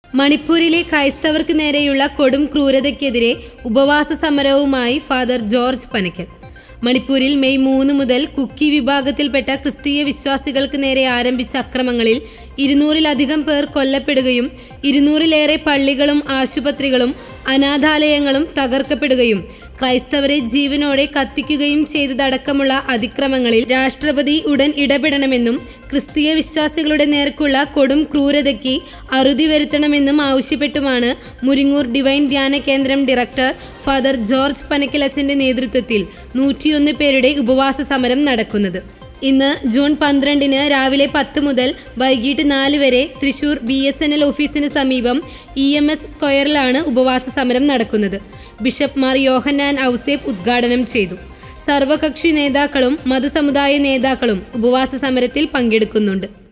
മണിപ്പൂരിലെ ക്രൈസ്തവർക്ക് നേരെയുള്ള കൊടും ക്രൂരതയ്ക്കെതിരെ ഉപവാസ സമരവുമായി ഫാദർ ജോർജ് പനക്കൽ മണിപ്പൂരിൽ മെയ് മൂന്ന് മുതൽ കുക്കി വിഭാഗത്തിൽപ്പെട്ട ക്രിസ്തീയ വിശ്വാസികൾക്ക് നേരെ ആരംഭിച്ച അക്രമങ്ങളിൽ ഇരുന്നൂറിലധികം പേർ കൊല്ലപ്പെടുകയും ഇരുന്നൂറിലേറെ പള്ളികളും ആശുപത്രികളും അനാഥാലയങ്ങളും തകർക്കപ്പെടുകയും ക്രൈസ്തവരെ ജീവനോടെ കത്തിക്കുകയും ചെയ്തതടക്കമുള്ള അതിക്രമങ്ങളിൽ രാഷ്ട്രപതി ഉടൻ ഇടപെടണമെന്നും ക്രിസ്തീയ വിശ്വാസികളുടെ നേർക്കുള്ള കൊടും ക്രൂരതയ്ക്ക് അറുതി വരുത്തണമെന്നും ആവശ്യപ്പെട്ടുമാണ് മുരിങ്ങൂർ ഡിവൈൻ ധ്യാന കേന്ദ്രം ഡയറക്ടർ ഫാദർ ജോർജ് പനക്കലച്ചന്റെ നേതൃത്വത്തിൽ നൂറ്റിയൊന്ന് പേരുടെ ഉപവാസ സമരം നടക്കുന്നത് ഇന്ന് ജൂൺ പന്ത്രണ്ടിന് രാവിലെ പത്ത് മുതൽ വൈകിട്ട് നാല് വരെ Thrissur B S N L ഓഫീസിന് സമീപം ഇ എം എസ് സ്ക്വയറിലാണ് ഉപവാസ സമരം നടക്കുന്നത് ബിഷപ്പ് മാർ യോഹന്നാൻ ഔസേപ്പ് ഉദ്ഘാടനം ചെയ്തു സർവകക്ഷി നേതാക്കളും മതസമുദായ നേതാക്കളും ഉപവാസ സമരത്തിൽ പങ്കെടുക്കുന്നുണ്ട്